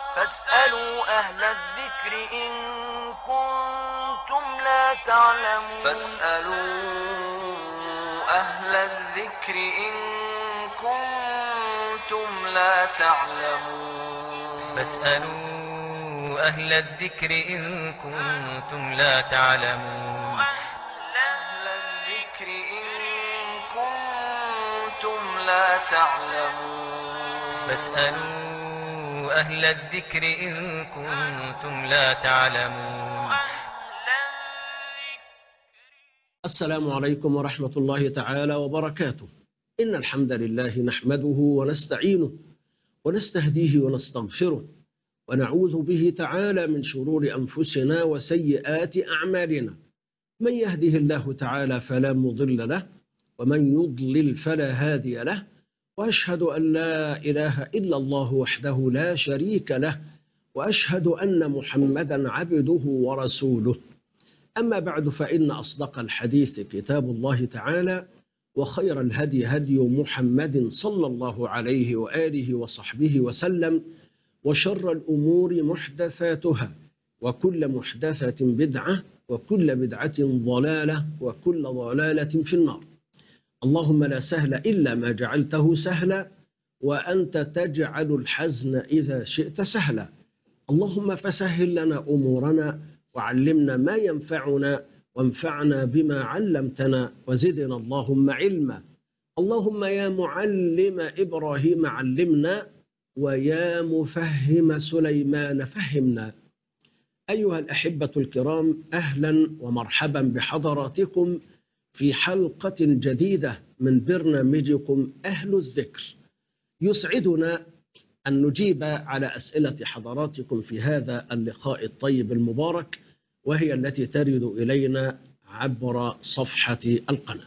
فاسألوا أهل الذكر إن كنتم لا تعلمون فاسألوا أهل الذكر إن كنتم لا تعلمون فاسألوا أهل الذكر إن كنتم لا تعلمون أهل الذكر إن كنتم لا تعلمون فاسألوا أهل الذكر إن كنتم لا تعلمون السلام عليكم ورحمة الله تعالى وبركاته إن الحمد لله نحمده ونستعينه ونستهديه ونستغفره ونعوذ به تعالى من شرور أنفسنا وسيئات أعمالنا من يهده الله تعالى فلا مضل له ومن يضلل فلا هادي له وأشهد أن لا إله إلا الله وحده لا شريك له وأشهد أن محمدا عبده ورسوله أما بعد فإن أصدق الحديث كتاب الله تعالى وخير الهدي هدي محمد صلى الله عليه وآله وصحبه وسلم وشر الأمور محدثاتها وكل محدثة بدعة وكل بدعة ضلالة وكل ضلالة في النار اللهم لا سهل إلا ما جعلته سهلا وأنت تجعل الحزن إذا شئت سهلا اللهم فسهل لنا أمورنا وعلمنا ما ينفعنا وانفعنا بما علمتنا وزدنا اللهم علما اللهم يا معلم إبراهيم علمنا ويا مفهم سليمان فهمنا أيها الأحبة الكرام أهلا ومرحبا بحضراتكم في حلقة جديدة من برنامجكم أهل الذكر يسعدنا أن نجيب على أسئلة حضراتكم في هذا اللقاء الطيب المبارك وهي التي ترد إلينا عبر صفحة القناة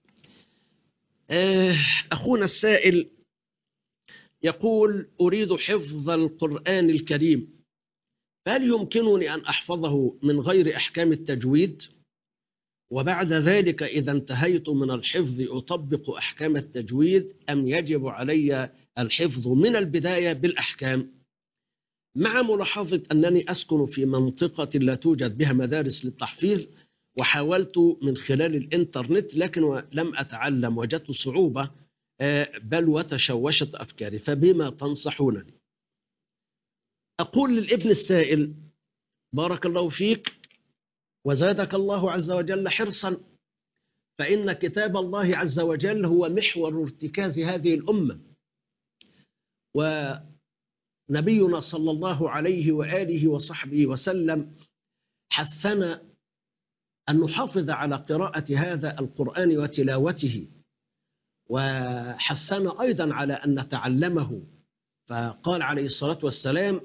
أخونا السائل يقول أريد حفظ القرآن الكريم فهل يمكنني أن أحفظه من غير أحكام التجويد وبعد ذلك إذا انتهيت من الحفظ أطبق أحكام التجويد أم يجب علي الحفظ من البداية بالأحكام مع ملاحظة أنني أسكن في منطقة لا توجد بها مدارس للتحفيظ وحاولت من خلال الإنترنت لكن لم أتعلم وجدت صعوبة بل وتشوشت أفكاري فبما تنصحونني أقول للابن السائل بارك الله فيك وزادك الله عز وجل حرصا فإن كتاب الله عز وجل هو محور ارتكاز هذه الأمة ونبينا صلى الله عليه وآله وصحبه وسلم حثنا أن نحافظ على قراءة هذا القرآن وتلاوته وحثنا أيضا على أن نتعلمه فقال عليه الصلاة والسلام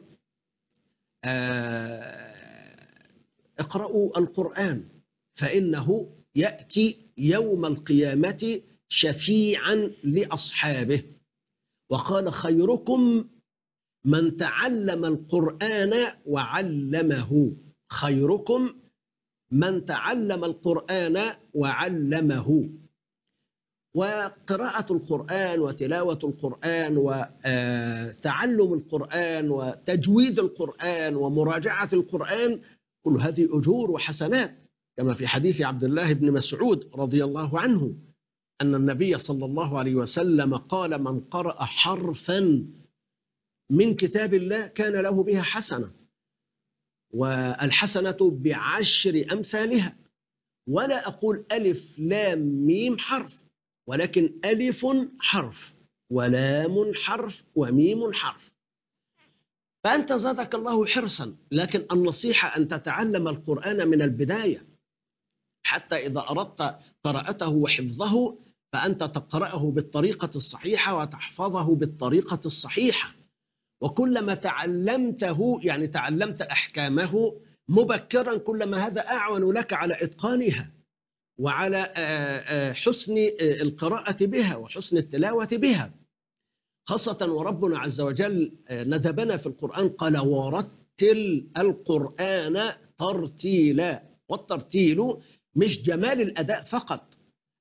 اقرأوا القرآن فإنه يأتي يوم القيامة شفيعا لأصحابه وقال خيركم من تعلم القرآن وعلمه خيركم من تعلم القرآن وعلمه وقراءة القرآن وتلاوة القرآن وتعلم القرآن وتجويد القرآن ومراجعة القرآن كل هذه أجور وحسنات كما في حديث عبد الله بن مسعود رضي الله عنه أن النبي صلى الله عليه وسلم قال من قرأ حرفا من كتاب الله كان له بها حسنة والحسنة بعشر أمثالها ولا أقول ألف لام ميم حرف ولكن ألف حرف ولام حرف وميم حرف فأنت زادك الله حرصا لكن النصيحة أن تتعلم القرآن من البداية حتى إذا أردت قراءته وحفظه فأنت تقرأه بالطريقة الصحيحة وتحفظه بالطريقة الصحيحة وكلما تعلمته يعني تعلمت أحكامه مبكرا كلما هذا أعون لك على إتقانها وعلى حسن القراءة بها وحسن التلاوة بها خاصة وربنا عز وجل ندبنا في القرآن قال ورتل القرآن ترتيلا والترتيل مش جمال الأداء فقط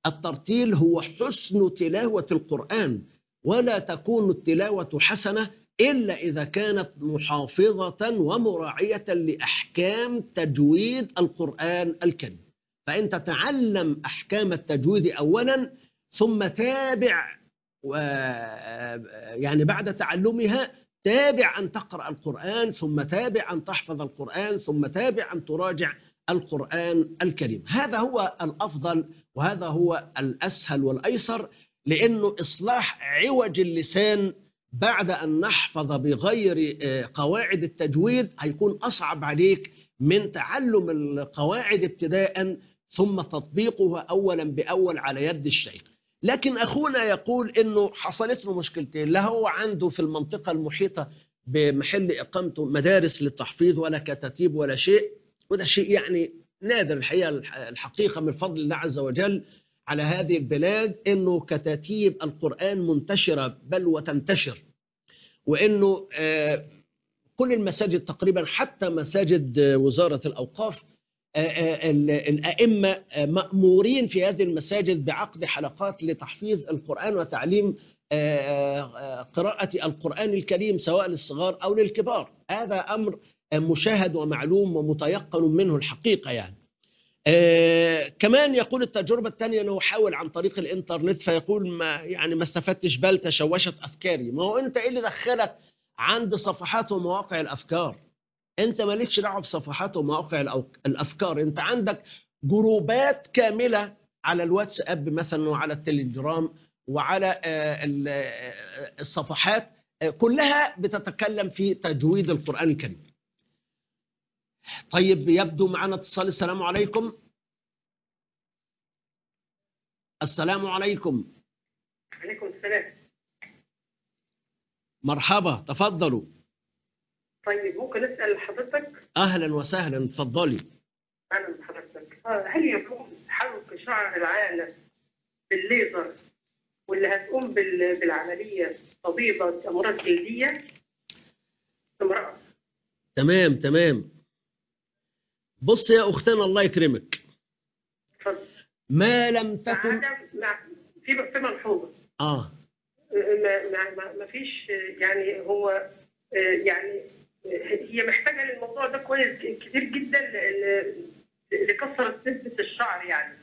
الترتيل هو حسن تلاوة القرآن ولا تكون التلاوة حسنة إلا إذا كانت محافظة ومراعية لأحكام تجويد القرآن الكريم فأنت تعلم أحكام التجويد أولا ثم تابع و يعني بعد تعلمها تابع أن تقرأ القرآن ثم تابع أن تحفظ القرآن ثم تابع أن تراجع القرآن الكريم هذا هو الأفضل وهذا هو الأسهل والأيسر لأنه إصلاح عوج اللسان بعد أن نحفظ بغير آه، قواعد التجويد هيكون أصعب عليك من تعلم القواعد ابتداء ثم تطبيقها أولا بأول على يد الشيخ لكن أخونا يقول أنه حصلت له مشكلتين لا هو عنده في المنطقة المحيطة بمحل إقامته مدارس للتحفيظ ولا كتاتيب ولا شيء وده شيء يعني نادر الحقيقة الحقيقة من فضل الله عز وجل على هذه البلاد أنه كتاتيب القرآن منتشرة بل وتنتشر وأنه آه، كل المساجد تقريبا حتى مساجد آه، وزارة الأوقاف آه، آه، ال- الأئمة آه، مأمورين في هذه المساجد بعقد حلقات لتحفيظ القرآن وتعليم آه، آه، قراءة القرآن الكريم سواء للصغار أو للكبار هذا أمر آه، مشاهد ومعلوم ومتيقن منه الحقيقة يعني آه، كمان يقول التجربة الثانية أنه حاول عن طريق الإنترنت فيقول ما يعني ما استفدتش بل تشوشت أفكاري ما هو أنت إيه اللي دخلك عند صفحات ومواقع الأفكار أنت مالكش دعوة بصفحات ومواقع الأو- الأفكار أنت عندك جروبات كاملة على الواتساب مثلا وعلى التليجرام وعلى آه، ال- آه، الصفحات آه، كلها بتتكلم في تجويد القرآن الكريم طيب يبدو معنا اتصال السلام عليكم السلام عليكم عليكم السلام مرحبا تفضلوا طيب ممكن اسال حضرتك اهلا وسهلا تفضلي اهلا بحضرتك آه، هل يكون حلق شعر العانه بالليزر واللي هتقوم بال- بالعمليه طبيبه امراض جلديه امراه تمام تمام بص يا اختنا الله يكرمك اتفضل ما لم مع تكن عدم مع في في ملحوظه اه ما ما ما- ما فيش آه، يعني هو آه، يعني آه، هي محتاجه للموضوع ده كويس ك- كتير جدا ل- ل- لكثره نسبه الشعر يعني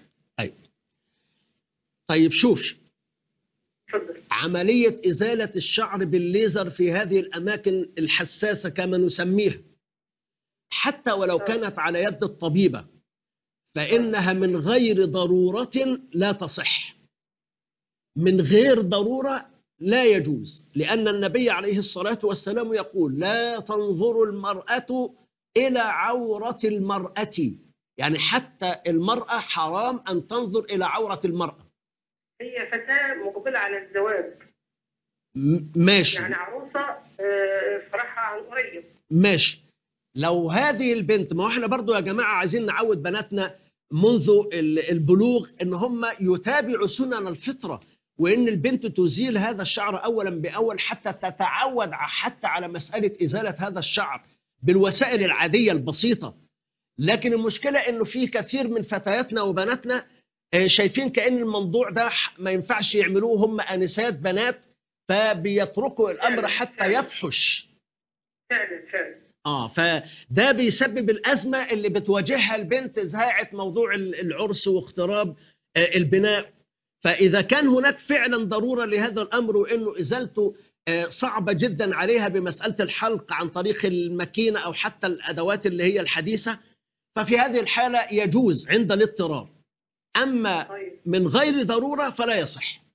طيب شوف اتفضل عملية إزالة الشعر بالليزر في هذه الأماكن الحساسة كما نسميها حتى ولو آه. كانت على يد الطبيبة فإنها من غير ضرورة لا تصح من غير ضرورة لا يجوز لأن النبي عليه الصلاة والسلام يقول لا تنظر المرأة إلى عورة المرأة يعني حتى المرأة حرام أن تنظر إلى عورة المرأة هي فتاة مقبلة على الزواج م- ماشي يعني عروسة آه، فرحها عن قريب ماشي لو هذه البنت ما هو احنا برضو يا جماعة عايزين نعود بناتنا منذ ال- البلوغ ان هم يتابعوا سنن الفطرة وان البنت تزيل هذا الشعر اولا باول حتى تتعود ع- حتى على مسألة ازالة هذا الشعر بالوسائل العادية البسيطة لكن المشكلة انه في كثير من فتياتنا وبناتنا آه، شايفين كأن الموضوع ده ح- ما ينفعش يعملوه هم انسات بنات فبيتركوا الامر فعلا، حتى فعلا. يفحش فعلا فعلا اه فده بيسبب الازمه اللي بتواجهها البنت ساعه موضوع ال- العرس واقتراب آه، البناء فاذا كان هناك فعلا ضروره لهذا الامر وانه ازالته آه، صعبه جدا عليها بمساله الحلق عن طريق الماكينه او حتى الادوات اللي هي الحديثه ففي هذه الحاله يجوز عند الاضطرار اما طيب من غير ضروره فلا يصح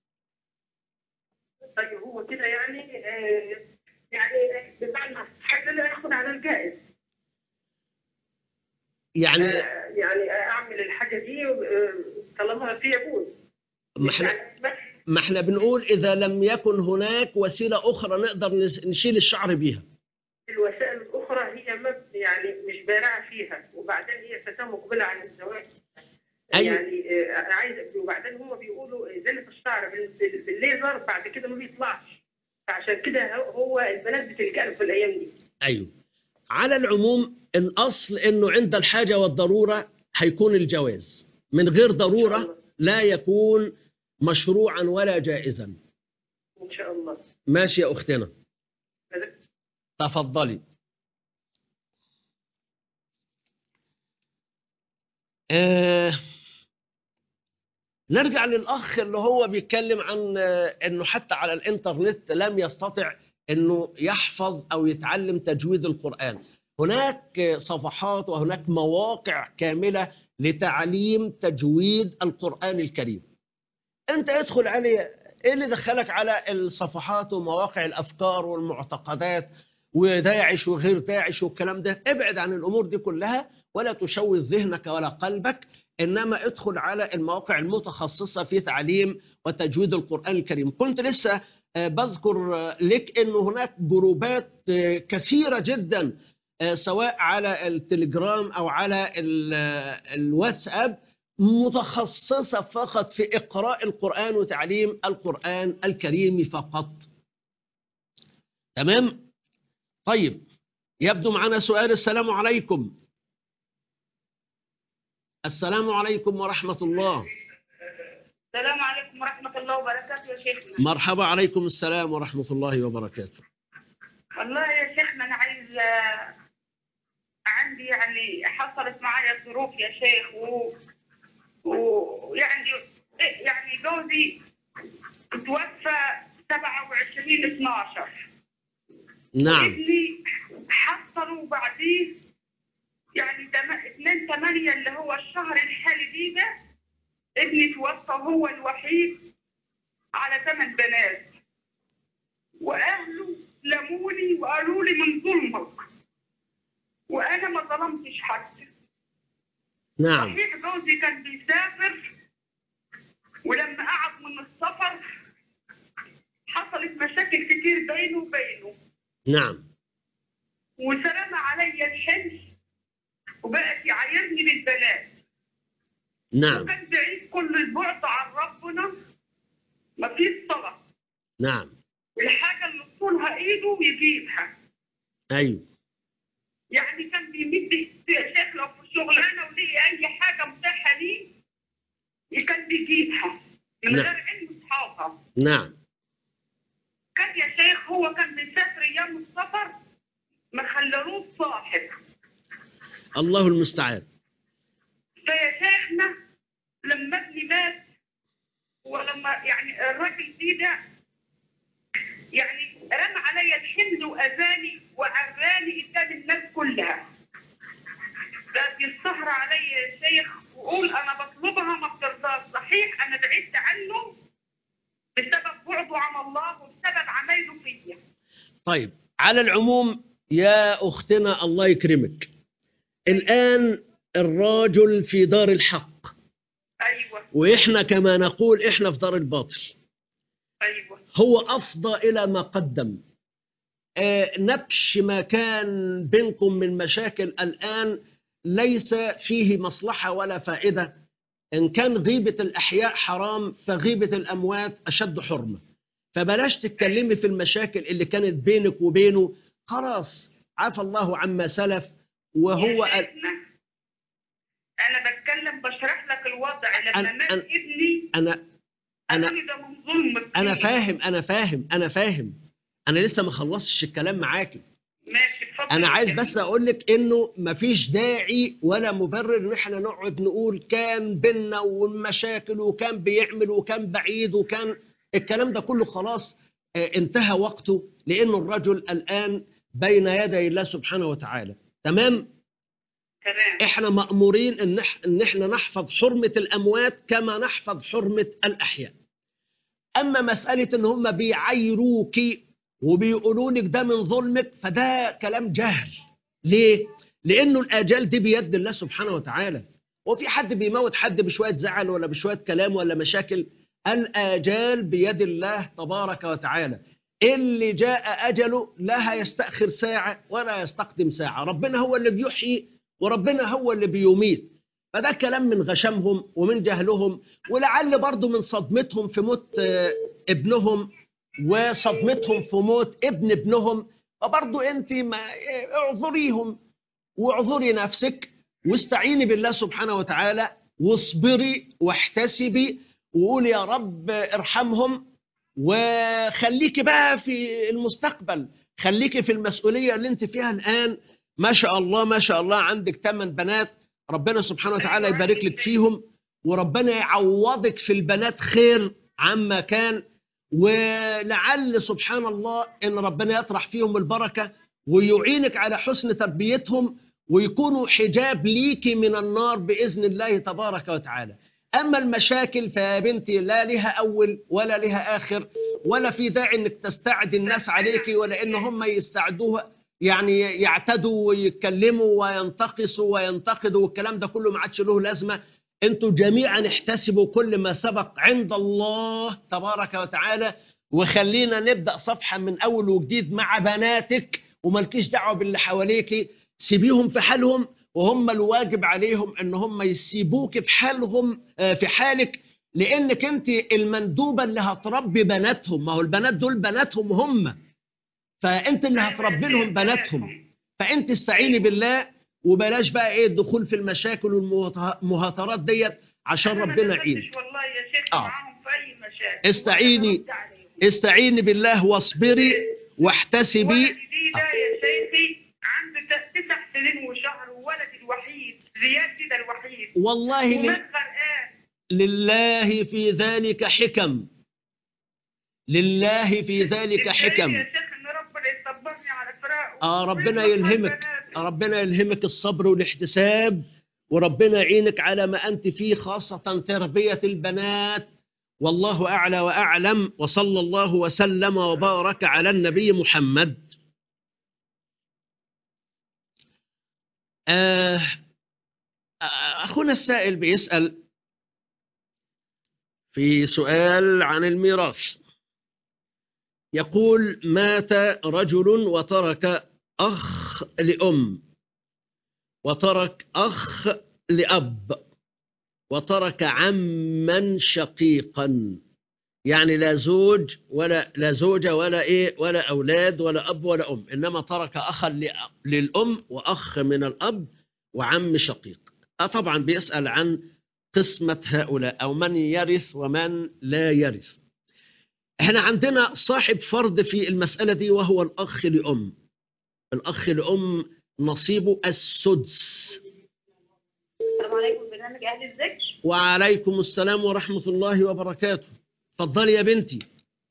طيب هو كده يعني آه، يعني بمعنى حاجة لا ياخد على الجائز يعني آه، يعني اعمل الحاجة دي آه، طالما في يجوز ما احنا يعني بس ما احنا بنقول اذا لم يكن هناك وسيله اخرى نقدر نس- نشيل الشعر بيها الوسائل الأخرى هي ما يعني مش بارعة فيها وبعدين هي فتاة مقبلة على الزواج أيوة. يعني آه، أنا عايز وبعدين هم بيقولوا إزالة الشعر بال- بال- بالليزر بعد كده ما بيطلعش فعشان كده هو- هو البنات بتلجأ له في الأيام دي ايوه على العموم الاصل انه عند الحاجه والضروره هيكون الجواز من غير إن شاء ضروره الله. لا يكون مشروعا ولا جائزا إن شاء الله ماشي يا اختنا جزاك- تفضلي آه نرجع للأخ اللي هو بيتكلم عن آه، أنه حتى على الإنترنت لم يستطع أنه يحفظ أو يتعلم تجويد القرآن هناك آه، صفحات وهناك مواقع كاملة لتعليم تجويد القرآن الكريم أنت ادخل عليه إيه اللي دخلك على الصفحات ومواقع الأفكار والمعتقدات وداعش وغير داعش والكلام ده ابعد عن الأمور دي كلها ولا تشوش ذهنك ولا قلبك انما ادخل على المواقع المتخصصه في تعليم وتجويد القران الكريم كنت لسه آه، بذكر آه، لك انه هناك جروبات آه، كثيره جدا آه، سواء على التليجرام او على ال- آه، الواتساب متخصصه فقط في اقراء القران وتعليم القران الكريم فقط تمام طيب يبدو معنا سؤال السلام عليكم السلام عليكم ورحمة الله السلام عليكم ورحمة الله وبركاته يا شيخنا مرحبا عليكم السلام ورحمة الله وبركاته والله يا شيخنا أنا عايز آه، عندي يعني حصلت معايا ظروف يا شيخ و... ويعني يعني جوزي توفى 27 12 نعم ابني حصلوا بعديه يعني 2 8 اللي هو الشهر الحالي دي ده ابني توفى هو الوحيد على ثمان بنات واهله لموني وقالوا لي من ظلمك وانا ما ظلمتش حد نعم صحيح جوزي كان بيسافر ولما قعد من السفر حصلت مشاكل كتير بينه وبينه نعم وسلم عليا الحمل وبقت يعايرني بالبنات نعم وكان بعيد كل البعد عن ربنا مفيش صلاة نعم الحاجة اللي طولها ايده يجيبها أيوه يعني كان بيمد يا شيخ لو في شغلانة وليه أي حاجة متاحة ليه كان بيجيبها من نعم. غير علم أصحابها نعم كان يا شيخ هو كان بيسافر أيام السفر ما خللوش صاحب الله المستعان فيا شيخنا لما ابني مات ولما يعني الراجل دي ده يعني رمى عليا الحمل واذاني وعراني قدام الناس كلها بقى السهر عليا يا شيخ وقول انا بطلبها ما بترضاش صحيح انا بعدت عنه بسبب بعده عن الله وبسبب عمايله فيا طيب على العموم يا أختنا الله يكرمك الآن الراجل في دار الحق ايوه وإحنا كما نقول إحنا في دار الباطل ايوه هو أفضى إلى ما قدم آه، نبش ما كان بينكم من مشاكل الآن ليس فيه مصلحة ولا فائدة إن كان غيبة الأحياء حرام فغيبة الأموات أشد حرمة فبلاش تتكلمي في المشاكل اللي كانت بينك وبينه خلاص عفى الله عما سلف وهو يا شيخنا، انا بتكلم بشرح لك الوضع لما أنا- مات أنا- ابني أنا أنا قالوا لي ده من ظلمك أنا فيه. فاهم أنا فاهم أنا فاهم أنا لسه ما خلصتش الكلام معاكي ماشي اتفضل انا يا عايز شيخ. بس اقول لك انه مفيش داعي ولا مبرر ان احنا نقعد نقول كان بينا ومشاكل وكان بيعمل وكان بعيد وكان الكلام ده كله خلاص آه، انتهى وقته لانه الرجل الان بين يدي الله سبحانه وتعالى تمام تمام احنا مأمورين ان إح- ان احنا نحفظ حرمة الاموات كما نحفظ حرمة الاحياء اما مسألة ان هم بيعايروكي وبيقولوا لك ده من ظلمك فده كلام جهل ليه لانه الاجال دي بيد الله سبحانه وتعالى وفي حد بيموت حد بشوية زعل ولا بشوية كلام ولا مشاكل الآجال بيد الله تبارك وتعالى اللي جاء أجله لا يستأخر ساعة ولا يستقدم ساعة ربنا هو اللي بيحيي وربنا هو اللي بيميت فده كلام من غشمهم ومن جهلهم ولعل برضو من صدمتهم في موت آه، ابنهم وصدمتهم في موت ابن ابنهم فبرضو انت ما آه، اعذريهم واعذري نفسك واستعيني بالله سبحانه وتعالى واصبري واحتسبي وقولي يا رب ارحمهم وخليكي بقى في المستقبل خليكي في المسؤوليه اللي انت فيها الان ما شاء الله ما شاء الله عندك ثمان بنات ربنا سبحانه وتعالى أيوة. يبارك لك فيهم وربنا يعوضك في البنات خير عما كان ولعل سبحان الله ان ربنا يطرح فيهم البركه ويعينك على حسن تربيتهم ويكونوا حجاب ليكي من النار باذن الله تبارك وتعالى. اما المشاكل فيا بنتي لا لها اول ولا لها اخر ولا في داعي انك تستعد الناس عليكي ولا ان هم يستعدوها يعني يعتدوا ويتكلموا وينتقصوا وينتقدوا والكلام ده كله ما عادش له لازمه انتوا جميعا احتسبوا كل ما سبق عند الله تبارك وتعالى وخلينا نبدا صفحه من اول وجديد مع بناتك وملكيش دعوه باللي حواليكي سيبيهم في حالهم وهم الواجب عليهم ان هم يسيبوك في حالهم آه، في حالك لانك انت المندوبه اللي هتربي بناتهم ما هو البنات دول بناتهم هم فانت اللي هتربي لهم بناتهم فانت استعيني بالله وبلاش بقى ايه الدخول في المشاكل والمهاترات ديت عشان أنا ما ربنا دخلتش يعينك والله يا شيخ آه. معاهم في اي مشاكل استعيني. ولا برد عليهم. استعيني بالله واصبري واحتسبي ولدي ده يا شيخي عنده ت- تسع سنين وشهر وولدي الوحيد زياد ده الوحيد والله ومات لل... غرقان لله في ذلك حكم لله في ذلك إزاي حكم يا شيخ ان ربنا يصبرني على فراقه آه ربنا ويصبر يلهمك بناتي. ربنا يلهمك الصبر والاحتساب وربنا يعينك على ما أنت فيه خاصة تربية البنات والله أعلى وأعلم وصلى الله وسلم وبارك على النبي محمد آه آه، أخونا السائل بيسأل في سؤال عن الميراث يقول مات رجل وترك أخ لأم وترك أخ لأب وترك عما شقيقا يعني لا زوج ولا لا زوجة ولا إيه ولا أولاد ولا أب ولا أم إنما ترك أخا لأ- للأم وأخ من الأب وعم شقيق آه طبعا بيسأل عن قسمة هؤلاء أو من يرث ومن لا يرث احنا عندنا صاحب فرض في المسألة دي وهو الأخ لأم الأخ لأم نصيبه السدس السلام عليكم برنامج اهل الذكر وعليكم السلام ورحمة الله وبركاته اتفضلي يا بنتي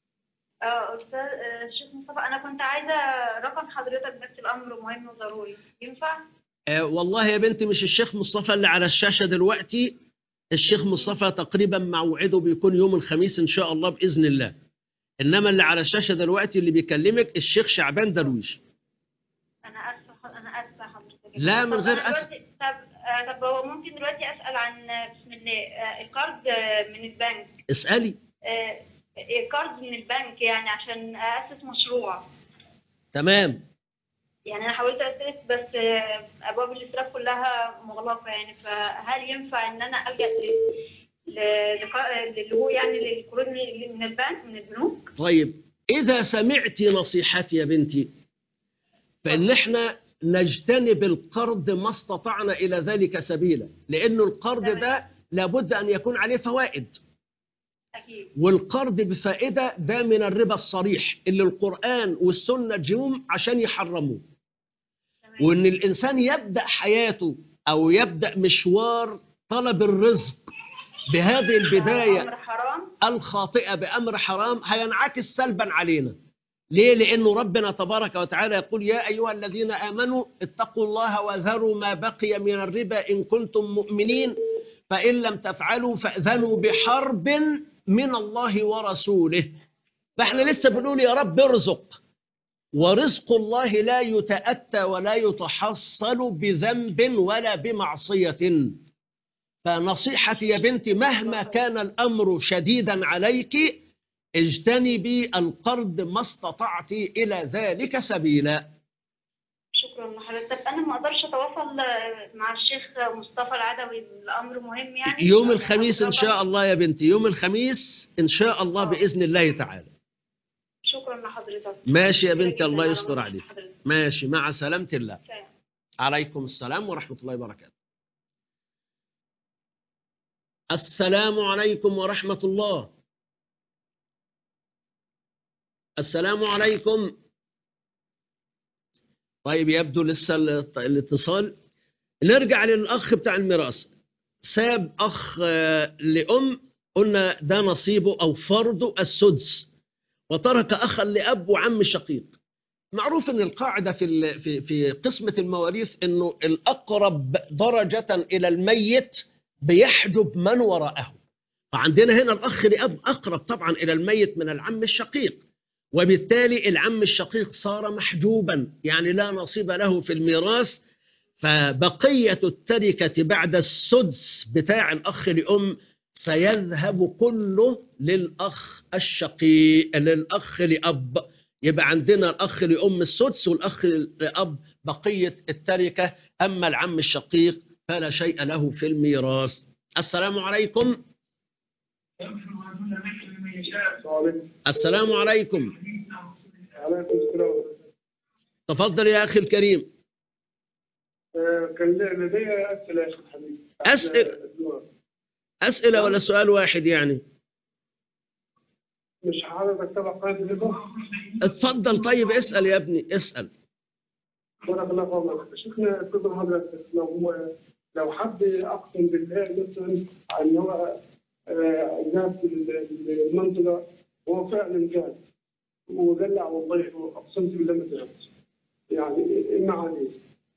اه استاذ آه، شيخ مصطفى انا كنت عايزه رقم حضرتك بس الامر مهم وضروري ينفع آه والله يا بنتي مش الشيخ مصطفى اللي على الشاشة دلوقتي الشيخ مصطفى تقريبا موعده بيكون يوم الخميس إن شاء الله بإذن الله إنما اللي على الشاشة دلوقتي اللي بيكلمك الشيخ شعبان درويش انا اسفه انا اسفه حضرتك لا، من طب غير أنا دلوقتي- طب آه، طب هو ممكن دلوقتي اسال عن آه، بسم الله آه، القرض آه، من البنك اسألي آه، القرض من البنك يعني عشان اسس مشروع تمام يعني انا حاولت اسس بس آه، ابواب الاسراف كلها مغلقه يعني فهل ينفع ان انا الجا ل- ل- لق- اللي هو يعني للقروض من من البنك من البنوك طيب إذا سمعت نصيحتي يا بنتي فإن إحنا نجتنب القرض ما استطعنا إلى ذلك سبيلا لأنه القرض تمام. ده لابد أن يكون عليه فوائد اكيد والقرض بفائدة ده من الربا الصريح اللي القرآن والسنة جم عشان يحرموه تمام وإن الإنسان يبدأ حياته أو يبدأ مشوار طلب الرزق بهذه البداية امر حرام الخاطئة بأمر حرام هينعكس سلبا علينا ليه؟ لأنه ربنا تبارك وتعالى يقول يا أيها الذين آمنوا اتقوا الله وذروا ما بقي من الربا إن كنتم مؤمنين فإن لم تفعلوا فأذنوا بحرب من الله ورسوله فإحنا لسه بنقول يا رب ارزق ورزق الله لا يتأتى ولا يتحصل بذنب ولا بمعصية فنصيحتي يا بنتي مهما كان الأمر شديدا عليك اجتنبي القرض ما استطعت إلى ذلك سبيلا شكرا لحضرتك طب انا ما اقدرش اتواصل آه، مع الشيخ مصطفى العدوي الامر مهم يعني يوم الخميس إن شاء الله يا بنتي يوم الخميس إن شاء الله بإذن الله تعالى شكرا لحضرتك ماشي يا شكرا بنتي جداً الله على يستر وقت عليك حضرتك. ماشي مع سلامة الله سلام. عليكم السلام ورحمة الله وبركاته السلام عليكم ورحمة الله السلام عليكم طيب يبدو لسه ال- الاتصال نرجع للأخ بتاع الميراث ساب أخ آه، لأم قلنا ده نصيبه أو فرضه السدس وترك أخا لأب وعم شقيق معروف ان القاعده في ال- في في قسمه المواريث انه الاقرب درجه الى الميت بيحجب من وراءه فعندنا هنا الاخ لاب اقرب طبعا الى الميت من العم الشقيق وبالتالي العم الشقيق صار محجوبا يعني لا نصيب له في الميراث فبقيه التركه بعد السدس بتاع الاخ لام سيذهب كله للاخ الشقيق للاخ لاب يبقى عندنا الاخ لام السدس والاخ لاب بقيه التركه اما العم الشقيق فلا شيء له في الميراث السلام عليكم السلام عليكم عليكم السلام تفضل يا اخي الكريم آه، كان لدي اسئله يا اخي الحبيب أسئلة. اسئله ولا سؤال واحد يعني مش حضرتك تبع قناه الرضا اتفضل طيب اسال يا ابني اسال بارك الله فضلك شيخنا اتفضل حضرتك لو هو لو حد اقسم بالله مثلا ان هو آه، ذهب في المنطقه وهو فعلا كان ودلع والله اقسمت بالله ما ذهبت يعني اما عليه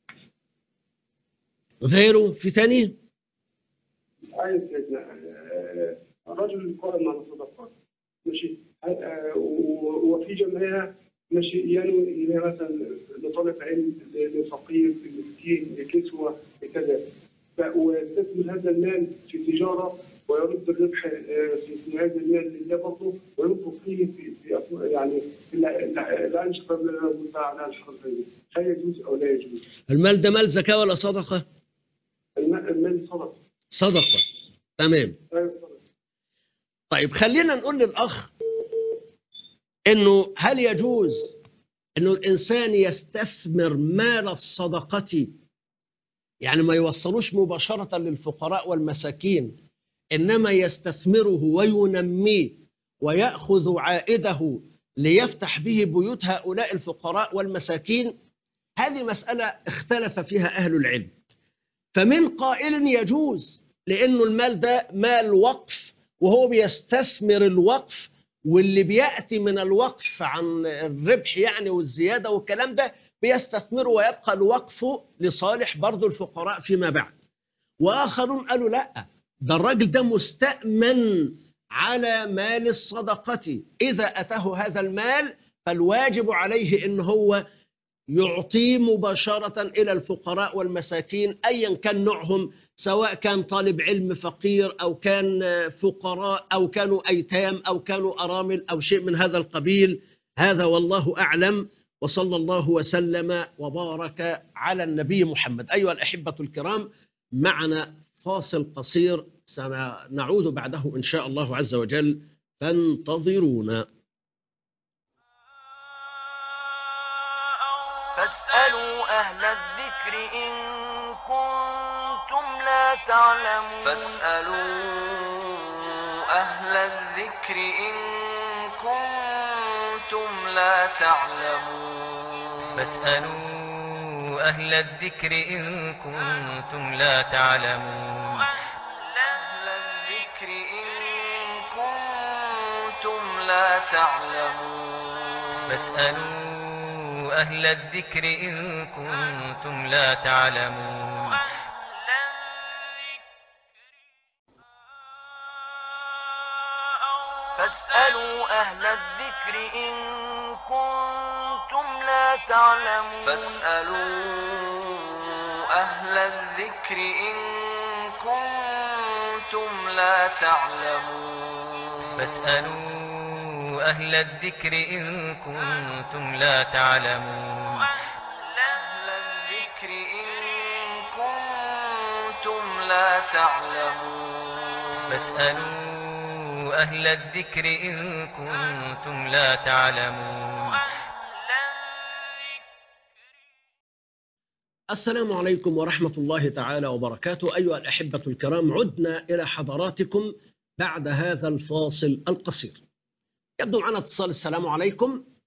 غيره في تاني آية سيدنا آه، الرجل قائم على الصدقات ماشي آه، و- وفي جمعية ماشي ينوي إن هي مثلا لطالب علم لفقير لمسكين لكسوة لكذا ف- ويستثمر هذا المال في تجارة ويرد الربح آه، في في هذا المال لله برضه وينفق فيه في في أصل- يعني في لا- لا لا أنشط على الحرفين هل يجوز أو لا يجوز؟ المال ده مال زكاه ولا صدقه الم- المال صدقة صدقه تمام أيوة صدقة طيب خلينا نقول للأخ إنه هل يجوز إنه الإنسان يستثمر مال الصدقة يعني ما يوصلوش مباشرة للفقراء والمساكين إنما يستثمره وينميه ويأخذ عائده ليفتح به بيوت هؤلاء الفقراء والمساكين هذه مسألة اختلف فيها أهل العلم فمن قائل يجوز لأنه المال ده مال وقف وهو بيستثمر الوقف واللي بيأتي من الوقف عن الربح يعني والزيادة والكلام ده بيستثمره ويبقى الوقف لصالح برضو الفقراء فيما بعد وآخرون قالوا لا ده الراجل ده مستأمن على مال الصدقة إذا أتاه هذا المال فالواجب عليه إن هو يعطيه مباشرة إلى الفقراء والمساكين أيا كان نوعهم سواء كان طالب علم فقير أو كان فقراء أو كانوا أيتام أو كانوا أرامل أو شيء من هذا القبيل هذا والله أعلم وصلى الله وسلم وبارك على النبي محمد أيها الأحبة الكرام معنا فاصل قصير سنعود بعده إن شاء الله عز وجل فانتظرونا فاسألوا أهل الذكر إن كنتم لا تعلمون فاسألوا أهل الذكر إن كنتم لا تعلمون فاسألوا أهل الذكر إن كنتم لا تعلمون أهل الذكر إن كنتم لا تعلمون فاسألوا أهل الذكر إن كنتم لا تعلمون فاسألوا أهل الذكر إن كنتم لا تعلمون فاسألوا أهل الذكر إن كنتم لا تعلمون فاسألوا أهل الذكر إن كنتم لا تعلمون أهل الذكر إن كنتم لا تعلمون فاسألوا أهل الذكر إن كنتم لا تعلمون السلام عليكم ورحمة الله تعالى وبركاته أيها الأحبة الكرام عدنا إلى حضراتكم بعد هذا الفاصل القصير يبدو معنا اتصال السلام عليكم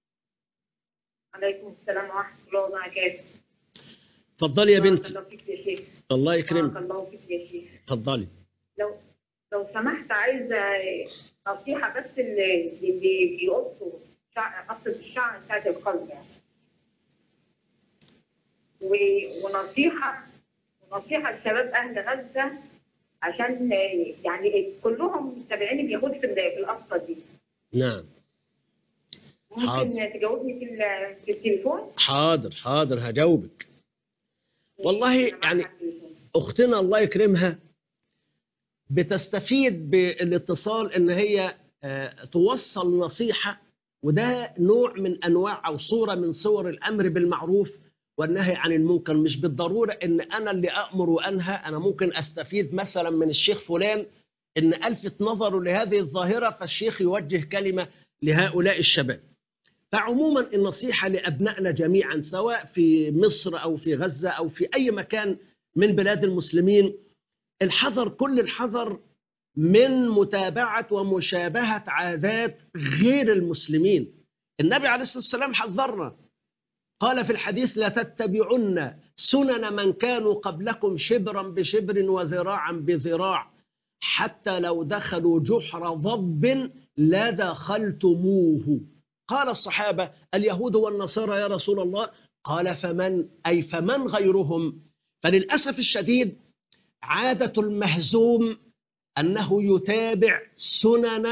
عليكم السلام ورحمة الله وبركاته اتفضلي يا بارك بنتي الله فيك يا شيخ الله بارك يكرمك الله فيك يا شيخ اتفضلي لو لو سمحت عايزة نصيحة بس اللي اللي بيقصوا شعر قصة الشعر بتاعت القلب يعني. و- ونصيحة ونصيحة لشباب أهل غزة عشان يعني كلهم متابعين اليهود في ال- في القصة دي نعم حاضر. ممكن تجاوبني في ال- في التليفون؟ حاضر حاضر هجاوبك والله أنا معاك يعني على التليفون. اختنا الله يكرمها بتستفيد بالاتصال ان هي آه، توصل نصيحه وده نوع من انواع او صوره من صور الامر بالمعروف والنهي عن المنكر مش بالضروره ان انا اللي امر وانهى انا ممكن استفيد مثلا من الشيخ فلان ان الفت نظره لهذه الظاهره فالشيخ يوجه كلمه لهؤلاء الشباب فعموما النصيحه لابنائنا جميعا سواء في مصر او في غزه او في اي مكان من بلاد المسلمين الحذر كل الحذر من متابعة ومشابهة عادات غير المسلمين النبي عليه الصلاة والسلام حذرنا قال في الحديث لا تتبعن سنن من كانوا قبلكم شبرا بشبر وذراعا بذراع حتى لو دخلوا جحر ضب لدخلتموه قال الصحابة اليهود والنصارى يا رسول الله قال فمن أي فمن غيرهم فللأسف الشديد عادة المهزوم أنه يتابع سنن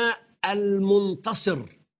المنتصر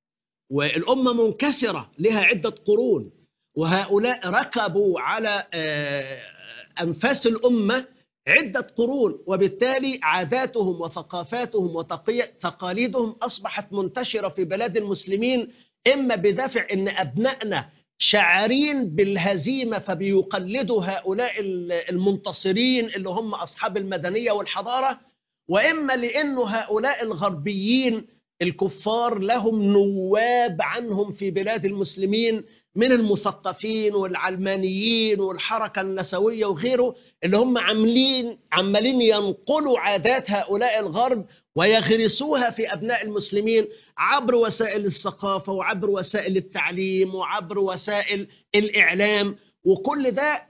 والأمة منكسرة لها عدة قرون وهؤلاء ركبوا على آه، أنفاس الأمة عدة قرون وبالتالي عاداتهم وثقافاتهم وتقاليدهم أصبحت منتشرة في بلاد المسلمين إما بدافع أن أبنائنا شاعرين بالهزيمة فبيقلدوا هؤلاء المنتصرين اللي هم أصحاب المدنية والحضارة وإما لأنه هؤلاء الغربيين الكفار لهم نواب عنهم في بلاد المسلمين من المثقفين والعلمانيين والحركة النسوية وغيره اللي هم عاملين عمالين ينقلوا عادات هؤلاء الغرب ويغرسوها في أبناء المسلمين عبر وسائل الثقافة وعبر وسائل التعليم وعبر وسائل الإعلام وكل ده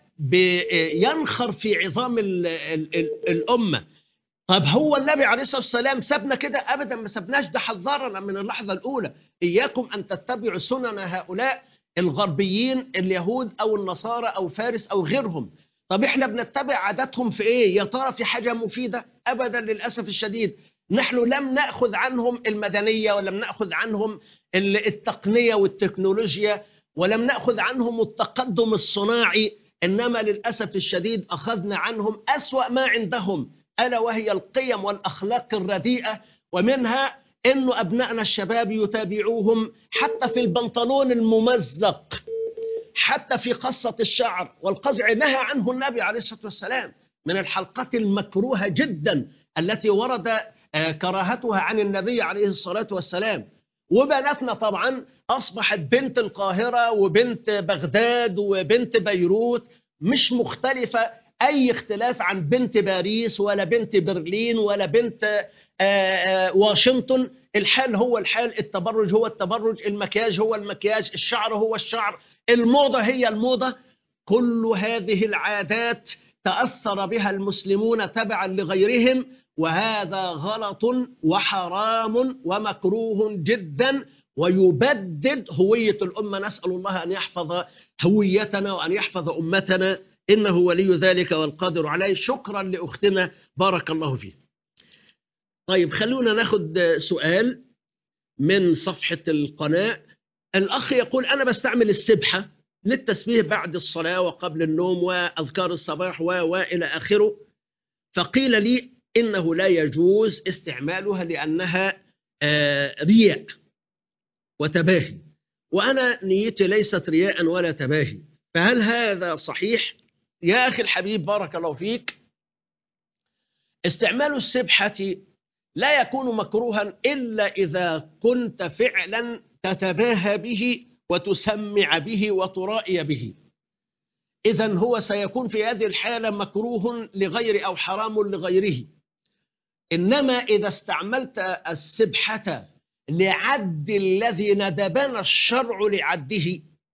ينخر في عظام ال ال ال الأمة طب هو النبي عليه الصلاة والسلام سابنا كده أبدا ما سابناش ده حذرنا من اللحظة الأولى إياكم أن تتبعوا سنن هؤلاء الغربيين اليهود أو النصارى أو فارس أو غيرهم طب احنا بنتبع عاداتهم في ايه يا ترى في حاجة مفيدة أبدا للأسف الشديد نحن لم نأخذ عنهم المدنية ولم نأخذ عنهم التقنية والتكنولوجيا ولم نأخذ عنهم التقدم الصناعي إنما للأسف الشديد أخذنا عنهم أسوأ ما عندهم ألا وهي القيم والأخلاق الرديئة ومنها أنه أبنائنا الشباب يتابعوهم حتى في البنطلون الممزق حتى في قصة الشعر والقزع نهى عنه النبي عليه الصلاة والسلام من الحلقات المكروهة جدا التي ورد كراهتها عن النبي عليه الصلاة والسلام وبناتنا طبعا أصبحت بنت القاهرة وبنت بغداد وبنت بيروت مش مختلفة أي اختلاف عن بنت باريس ولا بنت برلين ولا بنت آآ آآ واشنطن الحال هو الحال التبرج هو التبرج المكياج هو المكياج الشعر هو الشعر الموضة هي الموضة كل هذه العادات تأثر بها المسلمون تبعا لغيرهم وهذا غلط وحرام ومكروه جدا ويبدد هوية الأمة نسأل الله أن يحفظ هويتنا وأن يحفظ أمتنا إنه ولي ذلك والقادر عليه شكرا لأختنا بارك الله فيه طيب خلونا ناخد سؤال من صفحة القناة الأخ يقول أنا بستعمل السبحة للتسبيح بعد الصلاة وقبل النوم وأذكار الصباح وإلى آخره فقيل لي إنه لا يجوز استعمالها لأنها رياء وتباهي وأنا نيتي ليست رياء ولا تباهي فهل هذا صحيح؟ يا أخي الحبيب بارك الله فيك استعمال السبحة لا يكون مكروها إلا إذا كنت فعلا تتباهى به وتسمع به وترائي به إذا هو سيكون في هذه الحالة مكروه لغير أو حرام لغيره إنما إذا استعملت السبحة لعد الذي ندبنا الشرع لعده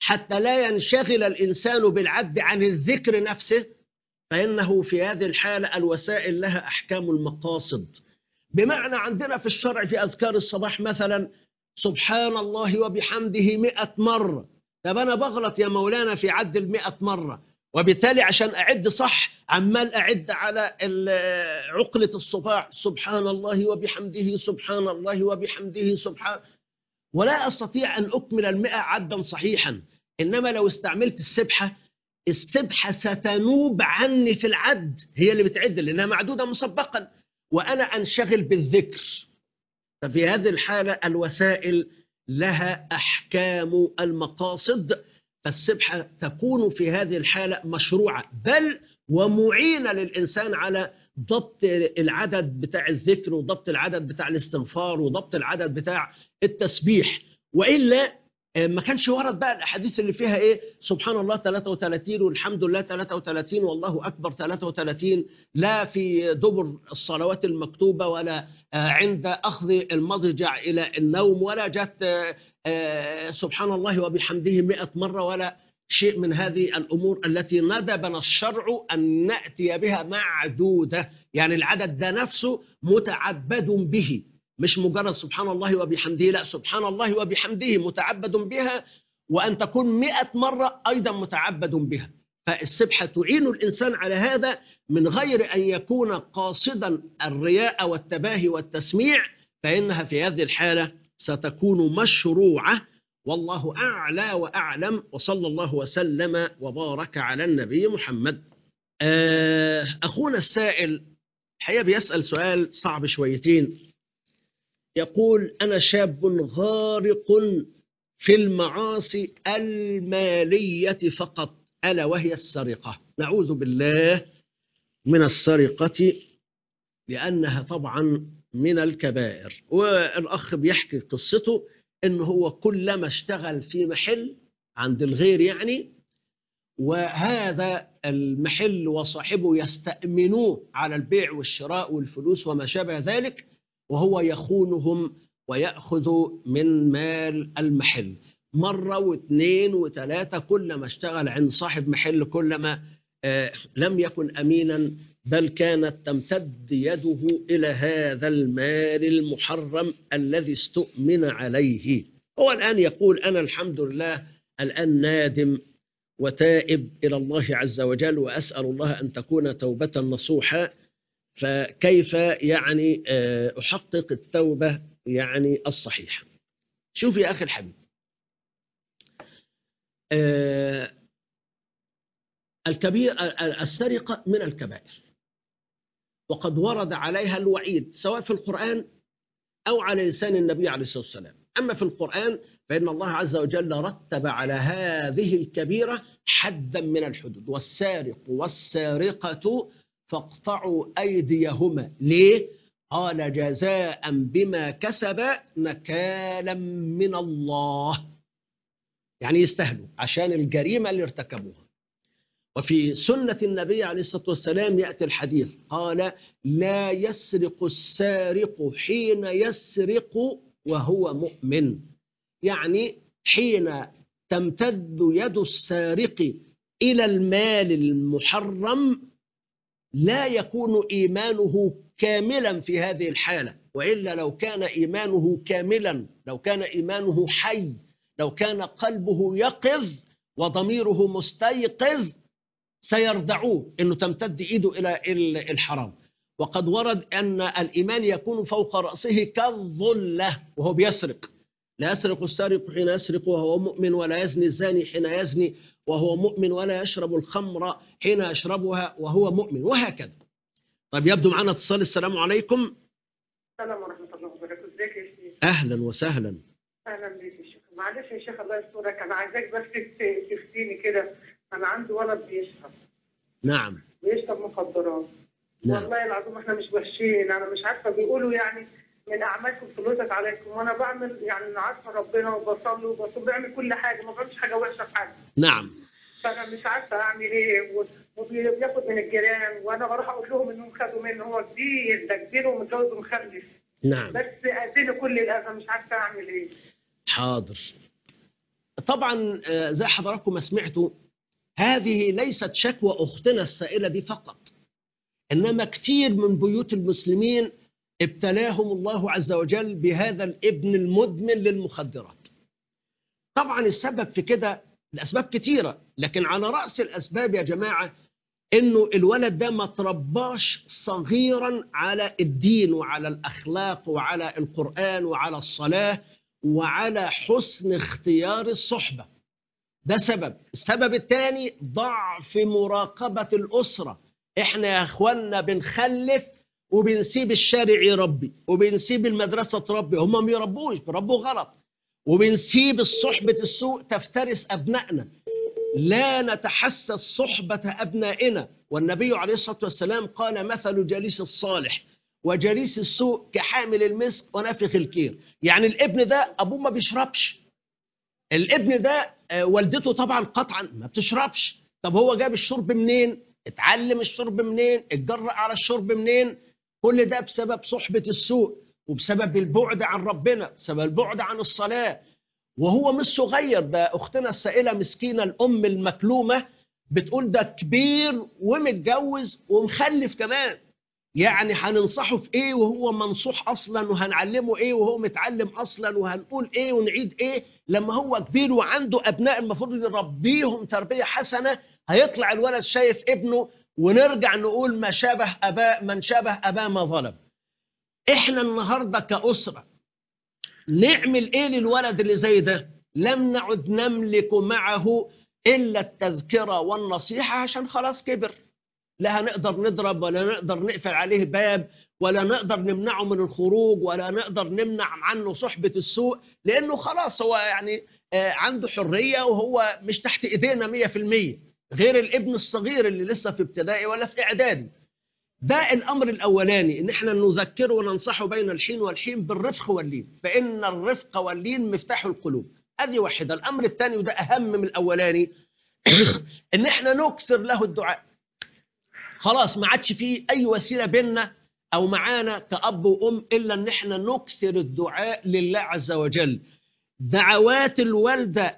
حتى لا ينشغل الإنسان بالعد عن الذكر نفسه فإنه في هذه الحالة الوسائل لها أحكام المقاصد بمعنى عندنا في الشرع في أذكار الصباح مثلا سبحان الله وبحمده مئة مرة طب أنا بغلط يا مولانا في عد المئة مرة وبالتالي عشان أعد صح عمال أعد على ال- عقلة الصباح سبحان الله وبحمده سبحان الله وبحمده سبحان ولا أستطيع أن أكمل المئة عدا صحيحا إنما لو استعملت السبحة السبحة ستنوب عني في العد هي اللي بتعد لأنها معدودة مسبقا وأنا أنشغل بالذكر ففي هذه الحالة الوسائل لها أحكام المقاصد فالسبحة تكون في هذه الحالة مشروعة بل ومعينة للإنسان على ضبط العدد بتاع الذكر وضبط العدد بتاع الاستغفار وضبط العدد بتاع التسبيح وإلا آه، ما كانش ورد بقى الأحاديث اللي فيها إيه سبحان الله 33 والحمد لله 33 والله أكبر 33 لا في دبر الصلوات المكتوبة ولا آه، عند أخذ المضجع إلى النوم ولا جت آه، آه، سبحان الله وبحمده مئة مرة ولا شيء من هذه الأمور التي ندبنا الشرع أن نأتي بها معدودة يعني العدد ده نفسه متعبد به مش مجرد سبحان الله وبحمده لا سبحان الله وبحمده متعبد بها وأن تكون مئة مرة أيضا متعبد بها فالسبحة تعين الإنسان على هذا من غير أن يكون قاصدا الرياء والتباهي والتسميع فإنها في هذه الحالة ستكون مشروعة والله أعلى وأعلم وصلى الله وسلم وبارك على النبي محمد آه، أخونا السائل الحقيقة بيسأل سؤال صعب شويتين يقول أنا شاب غارق في المعاصي المالية فقط ألا وهي السرقة نعوذ بالله من السرقة لأنها طبعا من الكبائر والأخ بيحكي قصته إن هو كلما اشتغل في محل عند الغير يعني وهذا المحل وصاحبه يستأمنوه على البيع والشراء والفلوس وما شابه ذلك وهو يخونهم ويأخذ من مال المحل مرة واثنين وثلاثة كلما اشتغل عند صاحب محل كلما آه، لم يكن أمينا بل كانت تمتد يده إلى هذا المال المحرم الذي استؤمن عليه هو الآن يقول أنا الحمد لله الآن نادم وتائب إلى الله عز وجل وأسأل الله أن تكون توبة نصوحة فكيف يعني آه، أحقق التوبة يعني الصحيحة شوف يا أخي الحبيب آه، الكبير السرقة من الكبائر وقد ورد عليها الوعيد سواء في القرآن أو على لسان النبي عليه الصلاة والسلام أما في القرآن فإن الله عز وجل رتب على هذه الكبيرة حدا من الحدود والسارق والسارقة فاقطعوا أيديهما ليه؟ قال جزاء بما كسب نكالا من الله يعني يستاهلوا عشان الجريمة اللي ارتكبوها وفي سنة النبي عليه الصلاة والسلام يأتي الحديث قال لا يسرق السارق حين يسرق وهو مؤمن يعني حين تمتد يد السارق إلى المال المحرم لا يكون إيمانه كاملا في هذه الحالة وإلا لو كان إيمانه كاملا لو كان إيمانه حي لو كان قلبه يقظ وضميره مستيقظ سيردعوه انه تمتد ايده الى ال- الحرام وقد ورد ان الايمان يكون فوق راسه كالظله وهو بيسرق لا يسرق السارق حين يسرق وهو مؤمن ولا يزني الزاني حين يزني وهو مؤمن ولا يشرب الخمر حين يشربها وهو مؤمن وهكذا طيب يبدو معنا اتصال السلام عليكم السلام ورحمه الله وبركاته ازيك يا شيخ اهلا وسهلا اهلا بيك يا شيخ معلش يا شيخ الله يسترك انا عايزاك بس تف- تفتيني كده انا عندي ولد بيشرب نعم بيشرب مخدرات نعم. والله العظيم احنا مش وحشين انا مش عارفه بيقولوا يعني من اعمالكم فلوسك عليكم وانا بعمل يعني أنا عارفه ربنا وبصلي وبصوم بعمل كل حاجه ما بعملش حاجه وحشه في حد نعم فانا مش عارفه اعمل ايه و- وبياخد من الجيران وانا بروح اقول لهم انهم خدوا منه هو كبير ده كبير ومتجوز ومخلف نعم بس اذيني كل الاذى مش عارفه اعمل ايه حاضر طبعا آه، زي حضراتكم ما سمعتوا هذه ليست شكوى أختنا السائلة دي فقط إنما كتير من بيوت المسلمين ابتلاهم الله عز وجل بهذا الابن المدمن للمخدرات طبعا السبب في كده الأسباب كتيرة لكن على رأس الأسباب يا جماعة إنه الولد ده ما ترباش صغيرا على الدين وعلى الأخلاق وعلى القرآن وعلى الصلاة وعلى حسن اختيار الصحبة ده سبب السبب الثاني ضعف مراقبة الأسرة احنا يا اخوانا بنخلف وبنسيب الشارع يربي وبنسيب المدرسة تربي هم ما بيربوش بيربوا غلط وبنسيب الصحبة السوء تفترس أبنائنا لا نتحسس صحبة أبنائنا والنبي عليه الصلاة والسلام قال مثل جليس الصالح وجليس السوء كحامل المسك ونافخ الكير يعني الابن ده أبوه ما بيشربش الابن ده آه، والدته طبعا قطعا ما بتشربش طب هو جاب الشرب منين اتعلم الشرب منين اتجرأ على الشرب منين كل ده بسبب صحبة السوء وبسبب البعد عن ربنا بسبب البعد عن الصلاة وهو مش صغير ده أختنا السائلة مسكينة الأم المكلومة بتقول ده كبير ومتجوز ومخلف كمان يعني هننصحه في ايه وهو منصوح اصلا وهنعلمه ايه وهو متعلم اصلا وهنقول ايه ونعيد ايه لما هو كبير وعنده ابناء المفروض يربيهم تربيه حسنه هيطلع الولد شايف ابنه ونرجع نقول ما شابه اباء من شابه اباه ما ظلم احنا النهارده كاسره نعمل ايه للولد اللي زي ده لم نعد نملك معه الا التذكره والنصيحه عشان خلاص كبر لا هنقدر نضرب ولا نقدر نقفل عليه باب ولا نقدر نمنعه من الخروج ولا نقدر نمنع عنه صحبة السوء لأنه خلاص هو يعني آه، عنده حرية وهو مش تحت إيدينا مية في المية غير الابن الصغير اللي لسه في ابتدائي ولا في إعدادي ده الأمر الأولاني إن إحنا نذكره وننصحه بين الحين والحين بالرفق واللين فإن الرفق واللين مفتاح القلوب هذه واحدة الأمر الثاني وده أهم من الأولاني إن إحنا نكسر له الدعاء خلاص ما عادش فيه اي وسيله بيننا او معانا كاب وام الا ان احنا نكثر الدعاء لله عز وجل دعوات الوالده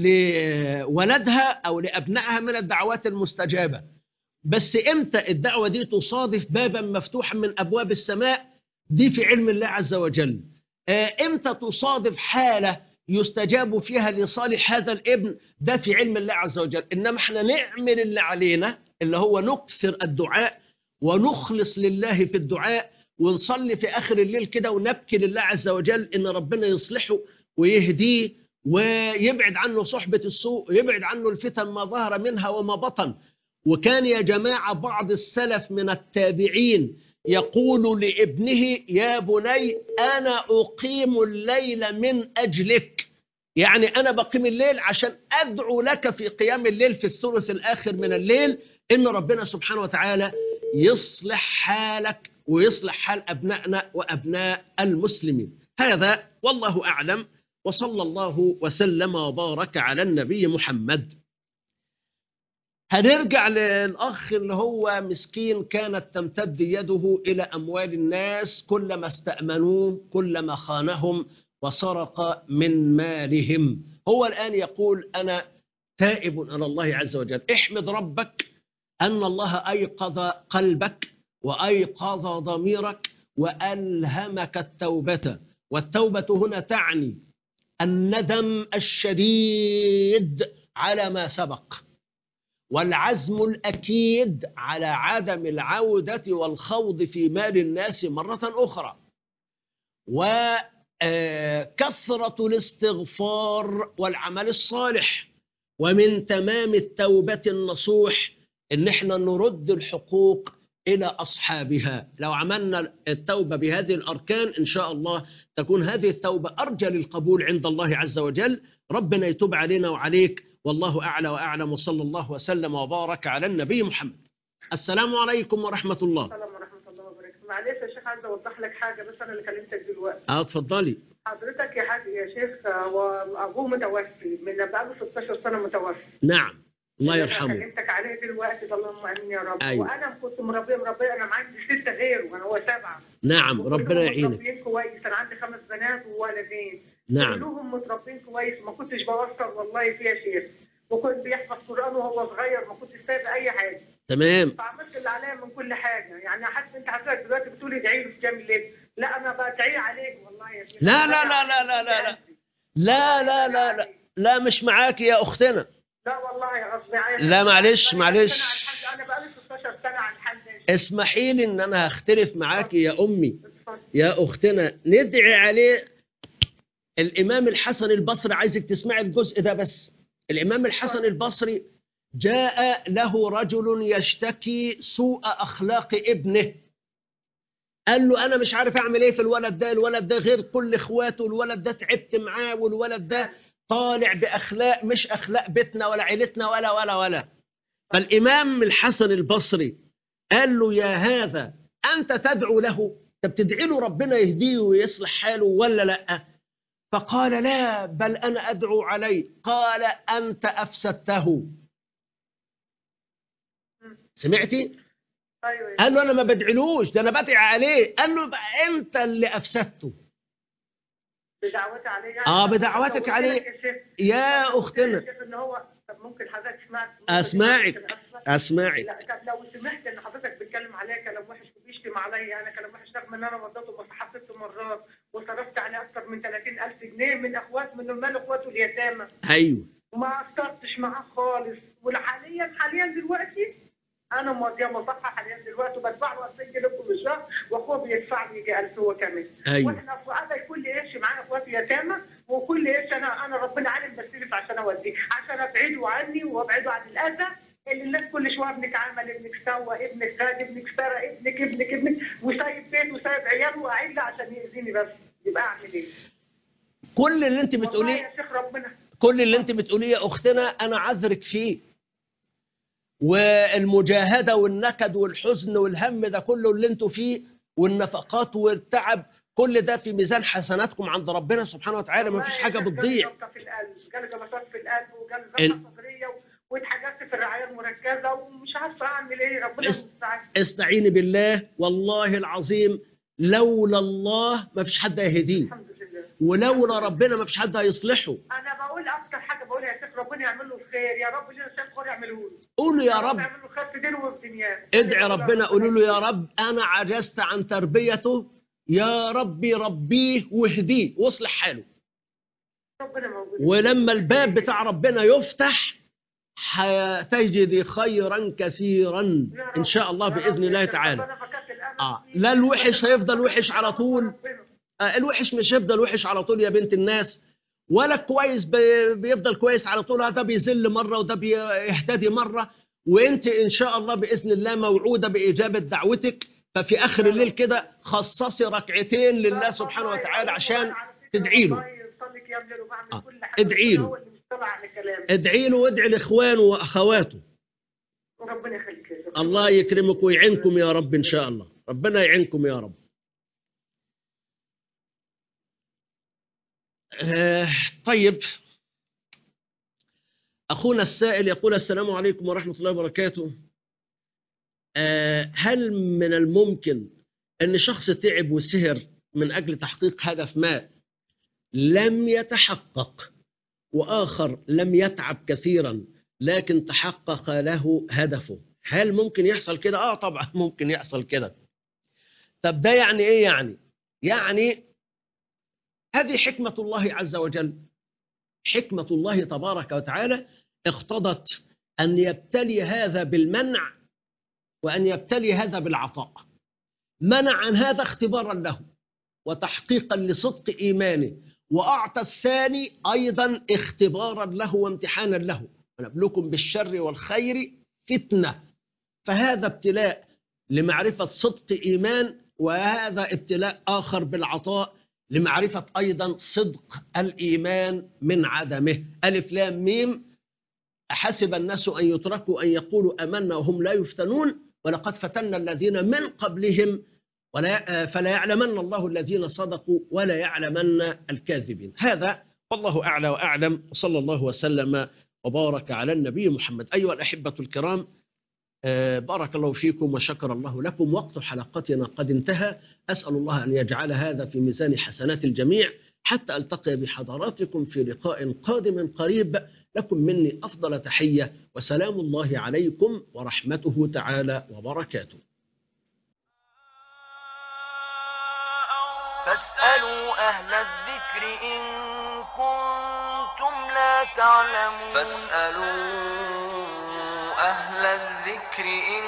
لولدها او لابنائها من الدعوات المستجابه بس امتى الدعوه دي تصادف بابا مفتوحا من ابواب السماء دي في علم الله عز وجل آه، امتى تصادف حاله يستجاب فيها لصالح هذا الابن ده في علم الله عز وجل انما احنا نعمل اللي علينا اللي هو نكثر الدعاء ونخلص لله في الدعاء ونصلي في آخر الليل كده ونبكي لله عز وجل إن ربنا يصلحه ويهديه ويبعد عنه صحبة السوء ويبعد عنه الفتن ما ظهر منها وما بطن وكان يا جماعة بعض السلف من التابعين يقول لابنه يا بني أنا أقيم الليل من أجلك يعني أنا بقيم الليل عشان أدعو لك في قيام الليل في الثلث الآخر من الليل إن ربنا سبحانه وتعالى يصلح حالك ويصلح حال أبنائنا وأبناء المسلمين هذا والله أعلم وصلى الله وسلم وبارك على النبي محمد هنرجع للأخ اللي هو مسكين كانت تمتد يده إلى أموال الناس كلما استأمنوه كلما خانهم وسرق من مالهم هو الآن يقول أنا تائب إلى الله عز وجل احمد ربك أن الله أيقظ قلبك وأيقظ ضميرك وألهمك التوبة والتوبة هنا تعني الندم الشديد على ما سبق والعزم الأكيد على عدم العودة والخوض في مال الناس مرة أخرى وكثرة الاستغفار والعمل الصالح ومن تمام التوبة النصوح ان احنا نرد الحقوق الى اصحابها لو عملنا التوبه بهذه الاركان ان شاء الله تكون هذه التوبه ارجى للقبول عند الله عز وجل ربنا يتوب علينا وعليك والله اعلى واعلم وصلى الله وسلم وبارك على النبي محمد السلام عليكم ورحمه الله السلام ورحمه الله وبركاته معلش يا شيخ عايزه اوضح لك حاجه بس انا اللي كلمتك دلوقتي اه اتفضلي حضرتك يا حاج يا شيخ هو ابوه متوفي من بقاله 16 سنه متوفي نعم الله اللي أنا يرحمه كلمتك عليه دلوقتي ده اللهم امين يا رب أيوة. وانا كنت مربيه مربيه انا معايا سته غيره انا هو سبعه نعم ربنا وكلهم يعينك مربيين كويس انا عندي خمس بنات وولدين نعم كلهم متربين كويس ما كنتش بوصل والله فيها شيخ وكنت بيحفظ قرآن وهو صغير ما كنتش سايب أي حاجة تمام فعملت اللي عليا من كل حاجة يعني حتى أنت حضرتك دلوقتي بتقول ادعي له في جنب الليل لا أنا بدعي عليك والله يا شيخ لا لا لا لا لا لا لا لا لا لا لا لا مش معاك يا أختنا لا والله يا غصب عني لا معلش أنا معلش أنا بقالي 16 سنة على الحال ده اسمحي لي ان انا هختلف معاك يا امي اتفضل. يا اختنا ندعي عليه الامام الحسن البصري عايزك تسمعي الجزء ده بس الامام الحسن البصري جاء له رجل يشتكي سوء اخلاق ابنه قال له انا مش عارف اعمل ايه في الولد ده الولد ده غير كل اخواته الولد ده تعبت معاه والولد ده طالع باخلاق مش اخلاق بيتنا ولا عيلتنا ولا ولا ولا فالامام الحسن البصري قال له يا هذا انت تدعو له طب تدعي له ربنا يهديه ويصلح حاله ولا لا فقال لا بل انا ادعو عليه قال انت افسدته سمعتي أيوه قال له انا ما بدعيلوش ده انا بدعي عليه قال له بقى انت اللي افسدته بدعوتي عليه يعني آه، بدعوتك لو قلت عليه. لك يا شيخ- يا لو قلت لك أختنا. يا شيخ ان هو طب ممكن حضرتك تسمعك اسمعك اسمعك لا طب لو سمحت ان حضرتك بتتكلم عليا كلام وحش وبيشتم عليا انا كلام وحش رغم ان انا وضعته وحطيته مرات وصرفت عليه اكثر من 30000 جنيه من اخوات من مال اخواته اليتامى ايوه وما قصرتش معاه خالص وحاليا حاليا دلوقتي انا مواضيع مصحة حاليا دلوقتي وبدفع له 2000 جنيه كل شهر واخوه بيدفع لي يجي 1000 هو كمان ايوه واحنا في انا كل قرش معايا اخواتي يتامى وكل قرش انا انا ربنا عالم بستلف عشان اوديه عشان ابعده عني وابعده عن الاذى اللي الناس كل شويه ابنك عمل ابنك سوى ابنك خد ابنك سرق ابنك ابنك ابنك وسايب بيت وسايب عياله وقاعد لي عشان يأذيني بس يبقى اعمل ايه؟ كل اللي انت والله بتقوليه يا شيخ ربنا كل اللي انت بتقوليه يا اختنا انا عذرك فيه والمجاهده والنكد والحزن والهم ده كله اللي انتوا فيه والنفقات والتعب كل ده في ميزان حسناتكم عند ربنا سبحانه وتعالى ما فيش والله حاجه يا شيخ بتضيع جالي جلطة في القلب جالي جلطات في القلب وجالي ال- جلطه صدريه و- واتحجزت في الرعايه المركزه ومش عارفه اعمل ايه ربنا اس- المستعان استعيني بالله والله العظيم لولا الله ما فيش حد هيهديه الحمد لله ولولا ربنا ما فيش حد هيصلحه انا بقول اكتر حاجه بقولها يا شيخ ربنا يعمل له الخير يا رب لنا شيخ خير يعمله له قولوا يا رب يعمل له خير في دينه وفي دنياه ادعي ربنا قولوا له يا رب انا عجزت عن تربيته يا ربي ربيه واهديه واصلح حاله ربنا موجود ولما الباب بتاع ربنا يفتح هتجد خيرا كثيرا يا رب. ان شاء الله يا رب باذن يا الله شيخ، تعالى ربنا فكك الأمل اه فيه. لا الوحش هيفضل وحش على طول ربنا. آه الوحش مش هيفضل وحش على طول يا بنت الناس ولا كويس بي- بيفضل كويس على طول ده بيذل مره وده بيهتدي مره وانت ان شاء الله باذن الله موعوده باجابه دعوتك ففي اخر الليل كده خصصي ركعتين لله سبحانه والله وتعالى هو عشان على فكرة تدعي له. والله يصلي قيام ليل وبعمل آه. كل حاجة ادعي له. هو اللي مستمع على كلامه ادعي له وادعي لاخوانه واخواته وربنا يخليك يا شيخ. الله يكرمك ويعينكم يا رب ان شاء الله ربنا يعينكم يا رب آه طيب اخونا السائل يقول السلام عليكم ورحمه الله وبركاته آه هل من الممكن ان شخص تعب وسهر من اجل تحقيق هدف ما لم يتحقق واخر لم يتعب كثيرا لكن تحقق له هدفه هل ممكن يحصل كده اه طبعا ممكن يحصل كده طب ده يعني ايه يعني يعني هذه حكمه الله عز وجل حكمه الله تبارك وتعالى اقتضت ان يبتلي هذا بالمنع وان يبتلي هذا بالعطاء منع عن هذا اختبارا له وتحقيقا لصدق ايمانه واعطى الثاني ايضا اختبارا له وامتحانا له ونبلوكم بالشر والخير فتنه فهذا ابتلاء لمعرفه صدق ايمان وهذا ابتلاء اخر بالعطاء لمعرفه ايضا صدق الايمان من عدمه الف لام ميم احسب الناس ان يتركوا ان يقولوا امنا وهم لا يفتنون ولقد فتنا الذين من قبلهم ولا فلا يعلمن الله الذين صدقوا ولا يعلمن الكاذبين هذا والله اعلى واعلم وصلى الله وسلم وبارك على النبي محمد ايها الاحبه الكرام آه، بارك الله فيكم وشكر الله لكم وقت حلقتنا قد انتهى اسال الله ان يجعل هذا في ميزان حسنات الجميع حتى ألتقي بحضراتكم في لقاء قادم قريب لكم مني أفضل تحية وسلام الله عليكم ورحمته تعالى وبركاته فاسألوا أهل الذكر إن كنتم لا تعلمون فاسألوا أهل الذكر إن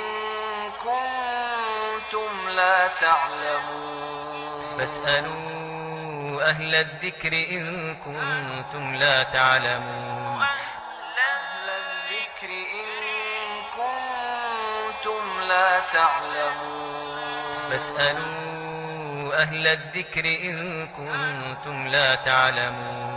كنتم لا تعلمون فاسألوا أهل الذكر إن كنتم لا تعلمون أهل الذكر إن كنتم لا تعلمون فاسألوا أهل الذكر إن كنتم لا تعلمون